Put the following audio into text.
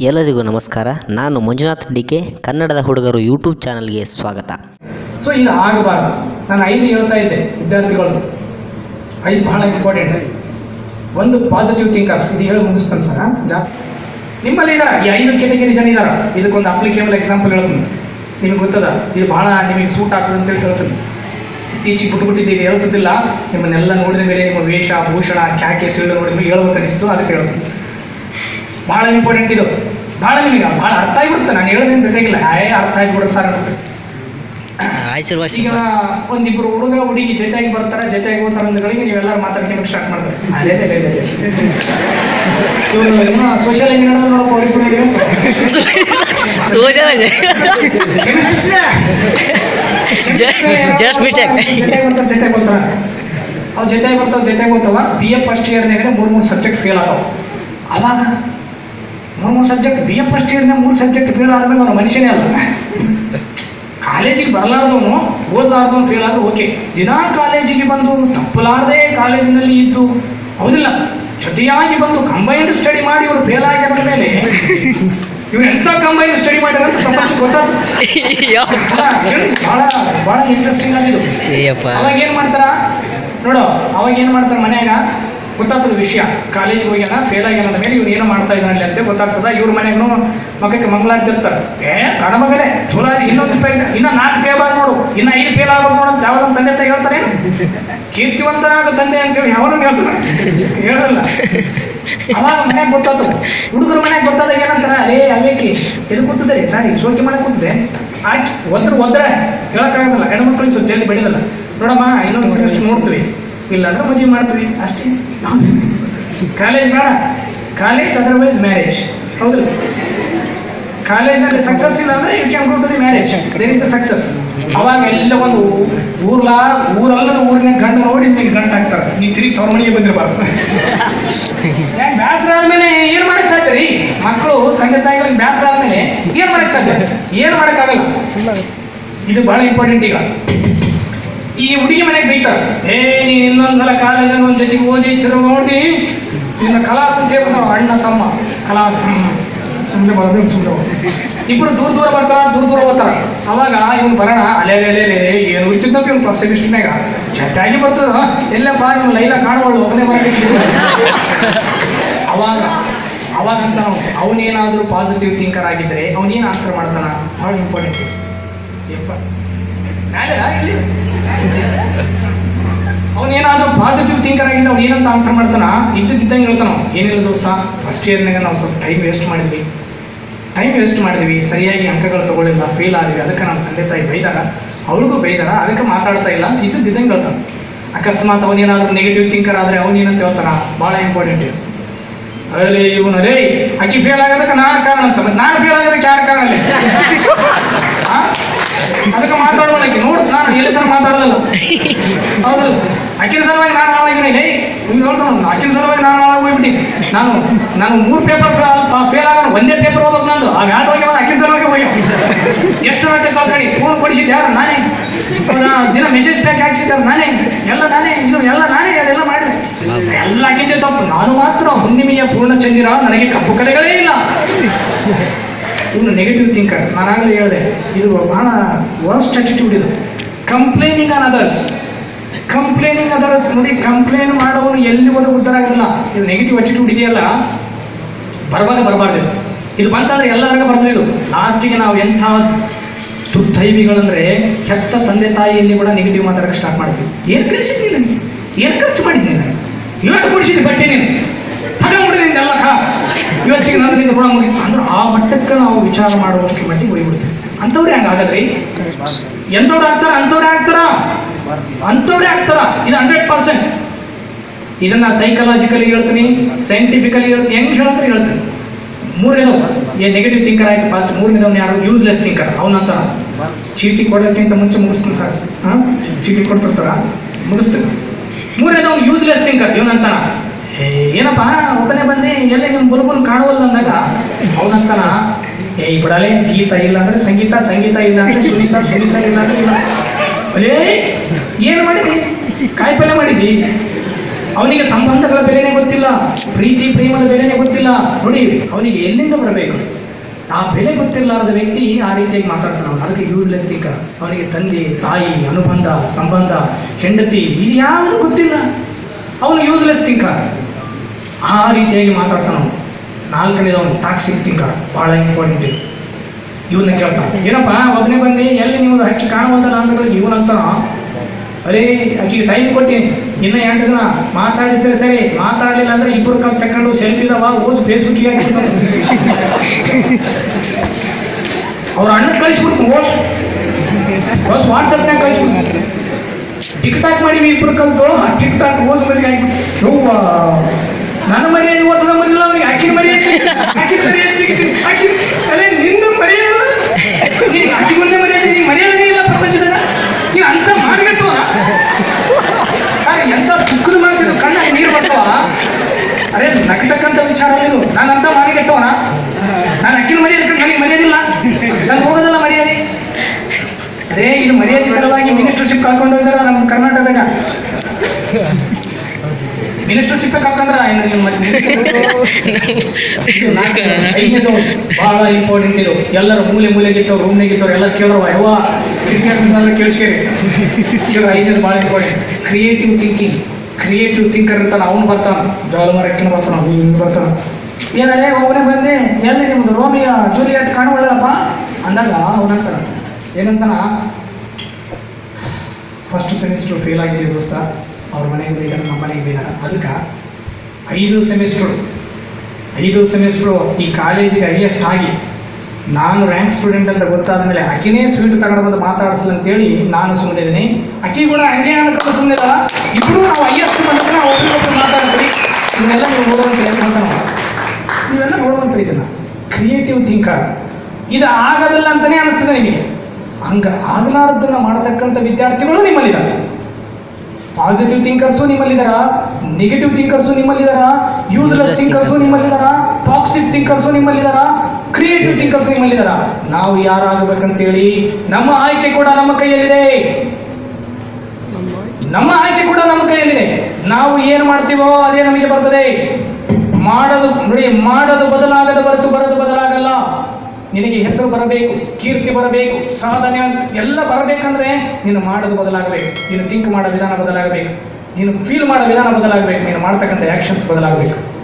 ಎಲ್ಲರಿಗೂ ನಮಸ್ಕಾರ ನಾನು ಮಂಜುನಾಥ್ ಡಿಕೆ ಕನ್ನಡದ ಹುಡುಗರು ಯೂಟ್ಯೂಬ್ ಚಾನಲ್ಗೆ ಸ್ವಾಗತ ಸೊ ಇದು ಆಗಬಾರ್ದು ನಾನು ಐದು ಹೇಳ್ತಾ ಇದ್ದೆ ವಿದ್ಯಾರ್ಥಿಗಳು ಐದು ಬಹಳ ಇಂಪಾರ್ಟೆಂಟ್ ಒಂದು ಪಾಸಿಟಿವ್ ಥಿಂಕರ್ಸ್ ಇದು ಹೇಳಿ ಮುಗಿಸ್ತಾನೆ ಸರ್ ಜಾಸ್ತಿ ನಿಮ್ಮಲ್ಲಿ ಇದಾರ ಈ ಐದು ಕೆಟಗರಿ ಜನ ಇದಾರ ಇದಕ್ಕೊಂದು ಅಪ್ಲಿಕೇಬಲ್ ಎಕ್ಸಾಂಪಲ್ ಹೇಳ್ತೀನಿ ನಿಮ್ಗೆ ಗೊತ್ತದ ಇದು ಬಹಳ ನಿಮಗೆ ಸೂಟ್ ಆಗ್ತದೆ ಅಂತೇಳಿ ಹೇಳ್ತೀನಿ ಇತ್ತೀಚೆಗೆ ಬಿಟ್ಟು ಬಿಟ್ಟಿದ್ದು ಇದು ಹೇಳ್ತಿದ್ದಿಲ್ಲ ನಿಮ್ಮನ್ನೆಲ್ಲ ನೋಡಿದ ಮೇಲೆ ನಿಮ್ಮ ವೇಷ ಭೂಷಣ ಕ್ಯಾಕೆ ಸಿಳ್ಳು ನೋಡಿ ನಿಮಗೆ ಹೇಳ್ಬೇಕು ಅನಿಸ್ತು ಅದಕ್ಕೆ ಹೇಳ್ತೀನಿ ಭಾಳ ಇಂಪಾರ್ಟೆಂಟ್ ಇದು ಭಾಳ ನಿಮಗೆ ಭಾಳ ಅರ್ಥ ಆಗಿಬಿಡುತ್ತೆ ನಾನು ಹೇಳೋದೇನು ಬೇಕಾಗಿಲ್ಲ ಏ ಅರ್ಥ ಆಗಿಬಿಡ್ರಿ ಸರ್ ಅಂತ ಆಶೀರ್ವಾದ ಈಗ ಒಂದಿಬ್ರು ಹುಡುಗ ಹುಡುಗಿ ಜೊತೆಯಾಗಿ ಬರ್ತಾರೆ ಜೊತೆಯಾಗಿ ಹೋಗ್ತಾರೆ ಅಂದ್ಗಳಿಗೆ ನೀವೆಲ್ಲರೂ ಮಾತಾಡ್ಕೊಂಡು ಸ್ಟಾರ್ಟ್ ಮಾಡ್ತಾರೆ ಅದೇ ಅದೇ ಅದೇ ಇವರು ಇನ್ನೂ ಸೋಷಿಯಾಲಜಿ ನಡೆದು ನೋಡಪ್ಪ ಅವ್ರಿಬ್ರು Just mistake. ಜೊತೆಗೆ ಬರ್ತಾರೆ ಜೊತೆಗೆ ಬರ್ತಾರೆ ಅವ್ರು ಜೊತೆಗೆ ಬರ್ತಾವ ಜೊತೆಗೆ ಹೋಗ್ತಾವ ಬಿ ಎ ಫಸ್ಟ್ ಇಯರ್ನಾಗ ಮೂರು ಮೂರು ಸಬ್ಜೆಕ್ಟ್ ಫೇಲ್ ಆದವು ಅವಾಗ ಮೂರು ಮೂರು ಸಬ್ಜೆಕ್ಟ್ ಬಿ ಎ ಫಸ್ಟ್ ಇಯರ್ನಾಗ ಮೂರು ಸಬ್ಜೆಕ್ಟ್ ಫೇಲ್ ಆದ್ಮೇಲೆ ಅವನು ಮನುಷ್ಯನೇ ಅಲ್ಲ ಕಾಲೇಜಿಗೆ ಬರಲಾರ್ದವನು ಓದಲಾರ್ದವನು ಫೇಲ್ ಆದ್ರೆ ಓಕೆ ದಿನಾ ಕಾಲೇಜಿಗೆ ಬಂದು ತಪ್ಪಲಾರದೆ ಕಾಲೇಜಿನಲ್ಲಿ ಇದ್ದು ಹೌದಿಲ್ಲ ಜೊತೆಯಾಗಿ ಬಂದು ಕಂಬೈನ್ಡ್ ಸ್ಟಡಿ ಮಾಡಿ ಇವರು ಫೇಲ್ ಆಗಿರೋ ಮೇಲೆ ಇವ್ರು ಎಂತ ಕಂಬೈನ್ಡ್ ಸ್ಟಡಿ ಮಾಡ್ಯಾರ ಅಂತ ಪ್ರಪಂಚಕ್ಕೆ ಗೊತ್ತಾಗ್ತದೆ ಅಲ್ಲ, ಕೇಳಿ, ಬಹಳ ಬಹಳ ಇಂಟ್ರೆಸ್ಟಿಂಗ್ ಆಗಿದ್ದು ಏಯಪ್ಪ ಅವಾಗ ಏನು ಮಾಡ್ತಾರ ನೋಡು ಅವಾಗ ಏನು ಮಾಡ್ತಾರ ಮನ್ಯಾಗ ಗೊತ್ತಾಗ್ತದ ವಿಷಯ ಕಾಲೇಜಿಗೆ ಹೋಗ್ಯಾನ ಫೇಲ್ ಆಗ್ಯಾನ ಅಂದ ಮೇಲೆ ಇವ್ನು ಏನೋ ಮಾಡ್ತಾ ಇದ್ದಾನಲ್ಲಿ ಅಂತ ಗೊತ್ತಾಗ್ತದ ಇವ್ರ ಮನೆಗೂ ಮಕ್ಕಕ್ಕೆ ಮಂಗಳಾರತಿ ಇರ್ತಾರೆ ಏ ಕಡ ಮಗನೇ ಚಲೋ ಆಗಿ ಇನ್ನೊಂದು ಫೇಲ್ ಇನ್ನ ನಾಲ್ಕು ಫೇಲ್ ಆಗ ನೋಡು ಇನ್ನ ಐದು ಫೇಲ್ ಆಗ್ಬೇಕು ನೋಡು ಅಂತ ಯಾವ್ದೊಂದು ತಂದೆ ತಾಯಿ ಹೇಳ್ತಾರೆ ಕೀರ್ತಿವಂತನಾದ ತಂದೆ ಅಂತೇಳಿ ಯಾವನು ಹೇಳ್ತಾನೆ ಹೇಳಲ್ಲ ಅವಾಗ ಮನ್ಯಾಗ ಗೊತ್ತಾತು ಹುಡುಗರ ಮನ್ಯಾಗ ಗೊತ್ತಾದಾಗ ಏನಂತಾರ ಅರೇ ಅವೇಕಿ ಇದು ಕೂತಿದೆ ಸಾರಿ ಸೋಕೆ ಮಾಡಕ್ ಕೂತಿದೆ ಆಯ್ತು ಒದ್ರ ಒದ್ರೆ ಹೇಳಕ್ಕಾಗಲ್ಲ ಹೆಣ್ಮಕ್ಳಿಗೆ ಸ್ವಲ್ಪ ಜಲ್ದಿ ಬೆಳೆದಲ್ಲ ನೋಡಮ್ಮ ಇನ್ನೊಂದು ಸೆಮಿಸ್ಟರ್ ನೋಡ್ತೀವಿ ಇಲ್ಲ ಅಂದ್ರೆ ಮದುವೆ ಮಾಡ್ತೀವಿ ಅಷ್ಟೇ ಕಾಲೇಜ್ ಬೇಡ ಕಾಲೇಜ್ ಅದರ್ವೈಸ್ ಮ್ಯಾರೇಜ್ ಹೌದಿಲ್ಲ ಕಾಲೇಜ್ನಲ್ಲಿ ಸಕ್ಸಸ್ ಇಲ್ಲ ಅಂದ್ರೆ you can go to the marriage there is a success ಅವಾಗ ಎಲ್ಲ ಒಂದು ಊರ್ಲಾ ಊರಲ್ಲದ ಊರಿನ ಗಂಡ ನೋಡಿ ನಿಮಗೆ ಗಂಡ ಹಾಕ್ತಾರೆ ನೀವು ತಿರುಗಿ ತವ್ರ ಮನೆಗೆ ಬಂದಿರಬಾರ್ದು ಯಾಕೆ ಬ್ಯಾಸರ ಆದ್ಮೇಲೆ ಏನು ಮಾಡಕ್ ಸಾಧ್ಯ ರೀ ಮಕ್ಕಳು ತಂದೆ ತಾಯಿಗಳಿಗೆ ಬ್ಯಾಸರ ಆದ್ಮೇಲೆ ಏನು ಮಾಡಕ್ ಸಾಧ್ಯ ಏನು ಮಾಡಕ್ಕಾಗಲ್ಲ ಇದು ಬಹಳ ಇಂಪಾರ್ಟೆಂಟ್ ಈಗ ಈ ಹುಡುಗಿ ಮನೆಗೆ ಬೈತಾರೆ ಏ ನೀನು ಇನ್ನೊಂದ್ಸಲ ಕಾಲೇಜಲ್ಲಿ ಒಂದು ಜೊತೆಗೆ ಓದಿ ತಿರುಗಿ ನೋಡಿ ನಿನ್ನ ಕಲಾಸ್ ಅಂತ ಹೇಳ್ಬಿಟ್ಟು ಅಣ್ಣ ತಮ್ಮ ಕಲಾಸ್ ಸುಮ್ಮನೆ ಬರೋದು ಸುಮ್ಮನೆ ಇಬ್ಬರು ದೂರ ದೂರ ಬರ್ತಾರ ದೂರ ದೂರ ಹೋಗ್ತಾರ ಅವಾಗ ಇವ್ನು ಬರೋಣ ಅಲೆ ಅಲೆ ಅಲೆ ಅಲೆ ಏನು ಉಳಿತಿದ್ದಪ್ಪ ಇವ್ನು ಫಸ್ಟ್ ಸೆಮಿಸ್ಟರ್ನಾಗ ಜೊತೆಯಾಗಿ ಬರ್ತದ ಎಲ್ಲಪ್ಪ ನೀವು ಲೈಲ ಕಾಣುವಳು ಒಬ್ಬನೇ ಬರಲಿಕ್ಕೆ ಅವಾಗ ಅವಾಗಂತ ನಾವು ಅವನೇನಾದರೂ ಪಾಸಿಟಿವ್ ಥಿಂಕರ್ ಆಗಿದ್ದರೆ ಅವನೇನು ಆನ್ಸರ್ ಮಾಡ್ತಾನ ಭಾಳ ಇಂಪಾರ್ಟೆಂಟ್ ಯಪ್ಪ ಮ್ಯಾಲೆ ಇಲ್ಲಿ ಅವನೇನಾದ್ರೂ ಪಾಸಿಟಿವ್ ಥಿಂಕರ್ ಆಗಿದ್ರೆ ಅವ್ನು ಏನಂತ ಆನ್ಸರ್ ಮಾಡ್ತಾನ ಇದ್ದಿದ್ದಂಗೆ ಹೇಳ್ತಾನ ಅವ್ನು. ಏನಿಲ್ಲ ದೋಸ್ತ ಫಸ್ಟ್ ಇಯರ್ನಾಗ ನಾವು ಸ್ವಲ್ಪ ಟೈಮ್ ವೇಸ್ಟ್ ಮಾಡಿದ್ವಿ ಟೈಮ್ ವೇಸ್ಟ್ ಮಾಡಿದ್ವಿ ಸರಿಯಾಗಿ ಅಂಕಗಳು ತಗೊಳ್ಳಿಲ್ಲ ಫೇಲ್ ಆದ್ವಿ ಅದಕ್ಕೆ ನಮ್ಮ ತಂದೆ ತಾಯಿ ಬೈದಾಗ ಅವ್ರಿಗೂ ಬೈದಾರ ಅದಕ್ಕೆ ಮಾತಾಡ್ತಾ ಇಲ್ಲ ಅಂತ ಇದ್ದಿದ್ದಂಗೆ ಹೇಳ್ತಾನೆ ಅಕಸ್ಮಾತ್ ಅವನೇನಾದ್ರೂ ನೆಗೆಟಿವ್ ಥಿಂಕರ್ ಆದರೆ ಅವನೇನಂತ ಹೇಳ್ತಾನ ಭಾಳ ಇಂಪಾರ್ಟೆಂಟ್ ಇದು ಅದೇ ಇವನು ಅದೇ ಅಕ್ಕಿ ಫೇಲ್ ಆಗೋದಕ್ಕೆ ನಾನು ಕಾರಣ ಅಂತ ಮತ್ತೆ ನಾನು ಫೇಲ್ ಆಗೋದಕ್ಕೆ ಯಾರು ಕಾರಣ ಅಲ್ಲಿ ಆ? ಅದಕ್ಕೆ ಮಾತಾಡೋಣಕ್ಕೆ ನೋಡು ನಾನು ಎಲ್ಲಿ ತನಕ ಮಾತಾಡೋದಲ್ಲ ಹೌದು ಅಕ್ಕಿನ ಸಲುವಾಗಿ ನಾನು ಹಾಳಾಗಿನಿ ಲೇ ಇವ್ನು ಹೇಳ್ತಾನ ಅಕ್ಕಿನ ಸಲುವಾಗಿ ನಾನು ಹಾಳಾಗಿ ಹೋಗ್ಬಿಟ್ಟಿನಿ ನಾನು ನಾನು ಮೂರು ಪೇಪರ್ ಫೇಲ್ ಆಗೋಣ ಒಂದೇ ಪೇಪರ್ ಹೋಗ್ಬೇಕು ನಂದು ಆ ಯಾವ್ದು ಹೋಗಿ ಅಕ್ಕಿನ ಸಲುವಾಗಿ ಹೋಗಿ ಎಷ್ಟು ಗಂಟೆ ಕಳ್ಕಡಿ ಫೋನ್ ಕೊಡಿಸಿದ್ದೆ ಯಾರು ನಾನೇ ಅವ್ನ ದಿನ ಮೆಸೇಜ್ ಪ್ಯಾಕ್ ಹಾಕ್ಸಿದ್ದಾರೆ ನಾನೇ ಎಲ್ಲ ನಾನೇ ಇದು ಎಲ್ಲ ನಾನೇ ಅದೆಲ್ಲ ಮಾಡಿದೆ ಎಲ್ಲ ಹಾಕಿದ್ದೆ ತಪ್ಪು ನಾನು ಮಾತ್ರ ಹುಣ್ಣಿಮೆಯ ಪೂರ್ಣಚಂದಿರ ನನಗೆ ಕಪ್ಪು ಕಲೆಗಳೇ ಇಲ್ಲ ಇವನು ನೆಗೆಟಿವ್ ಥಿಂಕರ್ ನಾನಾಗಲೇ ಹೇಳಿದೆ ಇದು ಬಹಳ ವರ್ಸ್ಟ್ ಆಟಿಟ್ಯೂಡ್ ಇದು complaining on others complaining others ನೋಡಿ ಕಂಪ್ಲೇನ್ ಮಾಡೋನು ಎಲ್ಲಿ ಹೋದ ಉದ್ಧಾರ ಆಗೋದಿಲ್ಲ ಇದು ನೆಗೆಟಿವ್ ಆಟಿಟ್ಯೂಡ್ ಇದೆಯಲ್ಲ ಬರುವಾಗ ಬರಬಾರ್ದು ಇದು. ಇದು ಬಂತಂದ್ರೆ ಎಲ್ಲರಿಗೂ ಬರ್ತದೆ ಇದು ಲಾಸ್ಟಿಗೆ ನಾವು ಎಂಥ ದುರ್ದೈವಿಗಳಂದ್ರೆ ಹೆತ್ತ ತಂದೆ ತಾಯಿಯಲ್ಲಿ ಕೂಡ ನೆಗೆಟಿವ್ ಮಾತಾಡಕ್ಕೆ ಸ್ಟಾರ್ಟ್ ಮಾಡ್ತೀವಿ ಏನು ಕಳಿಸಿದ್ನಿ ನನಗೆ ಏನು ಖರ್ಚು ಮಾಡಿದ್ನಿ ನಾನು ಇವತ್ತು ಕೊಡಿಸಿದ್ದೆ ಬಟ್ಟೆ ನೀನು ತಗೊಂಡ್ಬಿಡಿದೆ ಎಲ್ಲ ಕಾಸು ಇವತ್ತಿಗೆ ನನ್ನಿಂದ ಕೂಡ ಮುಗಿತು ಅಂದ್ರೆ ಆ ಮಟ್ಟಕ್ಕೆ ನಾವು ವಿಚಾರ ಮಾಡುವಷ್ಟು ಮಟ್ಟಿಗೆ ಹೋಗ್ಬಿಡ್ತೀವಿ ಅಂಥವ್ರೆ ಹಂಗೆ ಆಗದ್ರಿ ಎಂಥವ್ರು ಆಗ್ತಾರ ಅಂಥವ್ರೇ ಆಗ್ತಾರ ಅಂಥವ್ರೇ ಆಗ್ತಾರ ಇದು ಹಂಡ್ರೆಡ್ ಪರ್ಸೆಂಟ್ ಇದನ್ನ ಸೈಕಲಾಜಿಕಲಿ ಹೇಳ್ತೀನಿ ಸೈಂಟಿಫಿಕಲಿ ಹೇಳ್ತೀನಿ ಹೆಂಗೆ ಹೇಳಿದ್ರೆ ಹೇಳ್ತೀನಿ ಮೂರನೇದವ ಏ ನೆಗೆಟಿವ್ ಥಿಂಕರ್ ಆಯ್ತು ಫಾಸ್ಟ್ ಮೂರನೇದವ್ನು ಯಾರು ಯೂಸ್ಲೆಸ್ ಥಿಂಕರ್ ಅವನಂತಾರ ಚೀಟಿ ಕೊಡೋಕ್ಕಿಂತ ಮುಂಚೆ ಮುಗಿಸ್ತೀನಿ ಸರ್ ಹಾಂ ಚೀಟಿ ಕೊಡ್ತಿರ್ತಾರ ಮುಗಿಸ್ತೀನಿ ಮೂರನೇದವ್ನು ಯೂಸ್ಲೆಸ್ ಥಿಂಕರ್ ಇವನಂತಾನ ಏ ಏನಪ್ಪ ಒಬ್ಬನೇ ಬಂದು ಎಲ್ಲಿ ನಿಮ್ಮ ಬುಲ್ಬುಲ್ ಕಾಣುವಲ್ಲ ಅಂದಾಗ ಅವನಂತಾನ ಏ ಬಿಡಲೆ ಗೀತ ಇಲ್ಲ ಅಂದ್ರೆ ಸಂಗೀತ ಸಂಗೀತ ಇಲ್ಲ ಅಂದ್ರೆ ಸುನೀತ ಸುನೀತ ಇಲ್ಲ ಅಂದ್ರೆ ಇಲ್ಲ ಅಲೇ ಏನು ಮಾಡಿದಿ ಕಾಯಿಪಲ್ಯ ಮಾಡಿದ್ದಿ ಅವನಿಗೆ ಸಂಬಂಧಗಳ ಬೆಲೆನೇ ಗೊತ್ತಿಲ್ಲ ಪ್ರೀತಿ ಪ್ರೇಮದ ಬೆಲೆನೇ ಗೊತ್ತಿಲ್ಲ ನೋಡಿ ಅವನಿಗೆ ಎಲ್ಲಿಂದ ಬರಬೇಕು ಆ ಬೆಲೆ ಗೊತ್ತಿರಲಾರದ ವ್ಯಕ್ತಿ ಆ ರೀತಿಯಾಗಿ ಮಾತಾಡ್ತಾನೆ ಅವನು ಅದಕ್ಕೆ ಯೂಸ್ಲೆಸ್ ಥಿಂಕರ್ ಅವನಿಗೆ ತಂದೆ ತಾಯಿ ಅನುಬಂಧ ಸಂಬಂಧ ಹೆಂಡತಿ ಇದು ಯಾವುದು ಗೊತ್ತಿಲ್ಲ ಅವನು ಯೂಸ್ಲೆಸ್ ಥಿಂಕರ್ ಆ ರೀತಿಯಾಗಿ ಮಾತಾಡ್ತಾನ ಅವನು ನಾಲ್ಕನೇದವನು ಟಾಕ್ಸಿಕ್ ಥಿಂಕರ್ ಭಾಳ ಇಂಪಾರ್ಟೆಂಟ್ ಇದು ಇವನ್ನ ಕೇಳ್ತಾನೆ ಏನಪ್ಪ ಒಬ್ಬನೇ ಬಂದು ಎಲ್ಲಿ ನೀವು ಹಕ್ಕಿ ಕಾಣುವುದಲ್ಲ ಅಂತ ಇವನಂತಾನ ಅರೇ ಆಕಿಗೆ ಟೈಮ್ ಕೊಟ್ಟಿನಿ ಇನ್ನ ಎಂಟು ದಿನ ಮಾತಾಡಿ ಸರಿ ಸರಿ ಮಾತಾಡಲಿಲ್ಲ ಅಂದ್ರೆ ಇಬ್ಬರು ಕಾಲ್ ತಕೊಂಡು ಸೆಲ್ಫಿ ಇದಾವ ಓಸ್ ಫೇಸ್ಬುಕ್ಕಿಗೆ ಹಾಕಿರ್ತಾನೆ ಅವ್ರ ಅಣ್ಣ ಕಳಿಸ್ಬಿಡ್ತು ಓಸ್ ಓಸ್ ವಾಟ್ಸಪ್ನಾಗ ಕಳಿಸ್ಬಿಡ್ತು ಟಿಕ್ ಟಾಕ್ ಮಾಡಿವಿ ಇಬ್ರು ಕಲ್ತು ಆ ಟಿಕ್ ಟಾಕ್ ಓಸ್ ಮದುವೆ ಆಗ್ಬಿಟ್ಟು ಯವ್ವ ನನ್ನ ಮರ್ಯಾದೆ ಓದ್ ನಮ್ಮದಿಲ್ಲ ಅವನಿಗೆ ಆಕಿನ ಮರ್ಯಾದೆ ಆಕಿನ ಮರ್ಯಾದೆ ತೆಗಿತೀನಿ. ಆಕಿ ಅರೆ ನಿಂದು ಮರ್ಯಾದೆ ನೀನು ಆಕಿ ಮುಂದೆ ಮರ್ಯಾದೆ ನೀನು ಮರ್ಯಾದೆ ಇಲ್ಲ ಪ್ರಪಂಚದಾಗ ನೀನು ಅಂತ ಮಾಡಿಬಿಟ್ಟು ಎಂತ ದುಃಖದ ಮಾಡ್ತಿದ್ದು ಕಣ್ಣ ನೀರು ಬರ್ತಾವ ಅರೆ ನಗ್ತಕ್ಕಂಥ ವಿಚಾರ ಅಲ್ಲ ಇದು ನಾನು ಅಂತ ಮಾರಿಗೆಟ್ಟವನ ನಾನು ಅಕ್ಕಿನ ಮರ್ಯಾದೆ ಕಂಡು ನನಗೆ ಮರ್ಯಾದೆ ಇಲ್ಲ ನಾನು ಹೋಗೋದಲ್ಲ ಮರ್ಯಾದೆ ಅದೇ ಇದು ಮರ್ಯಾದೆ ಸಲುವಾಗಿ ಮಿನಿಸ್ಟರ್ಶಿಪ್ ಕಳ್ಕೊಂಡು ಹೋಗಿದಾರ ನಮ್ಮ ಕರ್ನಾಟಕದಾಗ ಮಿನಿಸ್ಟರ್ಶಿಪ್ ಕಳ್ಕೊಂಡ್ರ ಇನ್ನು ನೀವು ಮತ್ತೆ ಇದು ನಾಲ್ಕು, ಐದನೇದು ಬಹಳ ಇಂಪಾರ್ಟೆಂಟ್ ಇದು ಎಲ್ಲರ ಮೂಲೆ ಮೂಲೆಗಿತ್ತವ್ರು ರೂಮ್ನಾಗಿತ್ತವ್ರು ಎಲ್ಲ ಕೇಳೋವ ಯವ್ವ ಕಿಟಕಿ ಕೇಳಿಸ್ಕೇರಿ ಇದು ಐದನೇದು ಭಾಳ important creative thinking creative thinker ಇರ್ತಾನೆ ಅವ್ನು ಬರ್ತಾನೆ ಜಾಲಮರಕ್ಕಿನ ಬರ್ತಾನೆ ಇವ್ನು ಬರ್ತಾನೆ ಏನಡೆ ಒಬ್ಬನೇ ಬಂದೆ ಎಲ್ಲಿ ನಿಮ್ದು ರೋಮಿಯ ಜೂಲಿಯಟ್ ಕಾಣುವಳ್ಳಪ್ಪ ಅಂದಾಗ ಅವನಂತಾನ ಏನಂತಾನ ಫಸ್ಟ್ ಸೆಮಿಸ್ಟರ್ ಫೇಲ್ ಆಗಿದೆ ದೋಸ್ತ ಅವ್ರ ಮನೆಗೆ ಬೈದಾರ ನಮ್ಮ ಮನೆಗೆ ಬೈದಾರ ಅದಕ್ಕೆ ಐದು ಸೆಮಿಸ್ಟ್ರು ಐದು ಸೆಮಿಸ್ಟ್ರು ಈ ಕಾಲೇಜಿಗೆ ಹೈಯೆಸ್ಟ್ ಆಗಿ ನಾನು ರ್ಯಾಂಕ್ ಸ್ಟೂಡೆಂಟ್ ಅಂತ ಗೊತ್ತಾದ ಮೇಲೆ ಆಕಿನೇ ಸ್ವೀಟ್ ತಗೊಂಡು ಬಂದು ಮಾತಾಡಿಸಲ್ಲ ಅಂತೇಳಿ ನಾನು ಸುಮ್ಮನಿದ್ದೀನಿ ಅಕ್ಕಿ ಕೂಡ ಹಂಗೆ ಅನ್ಕೊಂಡು ಸುಮ್ಮನಿಲ್ಲ ಇಬ್ಬರು ನಾವು ಹೈಯೆಸ್ಟ್ ಬಂದ್ರೆ ನಾವು ಒಬ್ರಿಗೊಬ್ರು ಮಾತಾಡ್ತೀವಿ ಇದನ್ನೆಲ್ಲ ನೀವು ನೋಡುವಂತ ಹೇಳ್ಕೊಂತ ನೀವೆಲ್ಲ ನೋಡುವಂತ ಇದನ್ನ ಕ್ರಿಯೇಟಿವ್ ಥಿಂಕರ್ ಇದು ಆಗದಿಲ್ಲ ಅಂತಾನೆ ಅನಿಸ್ತದೆ ನಿಮಗೆ ಹಂಗ ಆಗಲಾರದನ್ನ ಮಾಡತಕ್ಕಂಥ ವಿದ್ಯಾರ್ಥಿಗಳು ನಿಮ್ಮಲ್ಲಿದ್ದಾರೆ ಪಾಸಿಟಿವ್ ಥಿಂಕರ್ಸು ನಿಮ್ಮಲ್ಲಿದಾರ ನೆಗೆಟಿವ್ ಥಿಂಕರ್ಸು ನಿಮ್ಮಲ್ಲಿದಾರ ಯೂಸ್ಲೆಸ್ Useless ಥಿಂಕರ್ಸು thinkers. ನಿಮ್ಮಲ್ಲಿದಾರ ಟಾಕ್ಸಿಕ್ ಥಿಂಕರ್ಸು ನಿಮ್ಮಲ್ಲಿದಾರ ಕ್ರಿಯೇಟಿವ್ ಥಿಂಕರ್ಸು ನಿಮ್ಮಲ್ಲಿದಾರ ನಾವು ಯಾರಾಗಬೇಕಂತೇಳಿ ನಮ್ಮ ಆಯ್ಕೆ ಕೂಡ ನಮ್ಮ ಕೈಯಲ್ಲಿದೆ ನಮ್ಮ ಆಯ್ಕೆ ಕೂಡ ನಮ್ಮ ಕೈಯಲ್ಲಿದೆ ನಾವು ಏನು ಮಾಡ್ತೀವೋ ಅದೇ ನಮಗೆ ಬರ್ತದೆ ಮಾಡೋದು ನೋಡಿ ಮಾಡೋದು ಬದಲಾಗದ ಹೊರತು ಬರೋದು ಬದಲಾಗಲ್ಲ ನಿನಗೆ ಹೆಸರು ಬರಬೇಕು ಕೀರ್ತಿ ಬರಬೇಕು ಸಾಧನೆ ಅಂತ ಎಲ್ಲ ಬರಬೇಕಂದ್ರೆ ನೀನು ಮಾಡೋದು ಬದಲಾಗಬೇಕು ನೀನು ಥಿಂಕ್ ಮಾಡೋ ವಿಧಾನ ಬದಲಾಗಬೇಕು ನೀನು ಫೀಲ್ ಮಾಡೋ ವಿಧಾನ ಬದಲಾಗಬೇಕು ನೀನು ಮಾಡ್ತಕ್ಕಂಥ ಆ್ಯಕ್ಷನ್ಸ್ ಬದಲಾಗಬೇಕು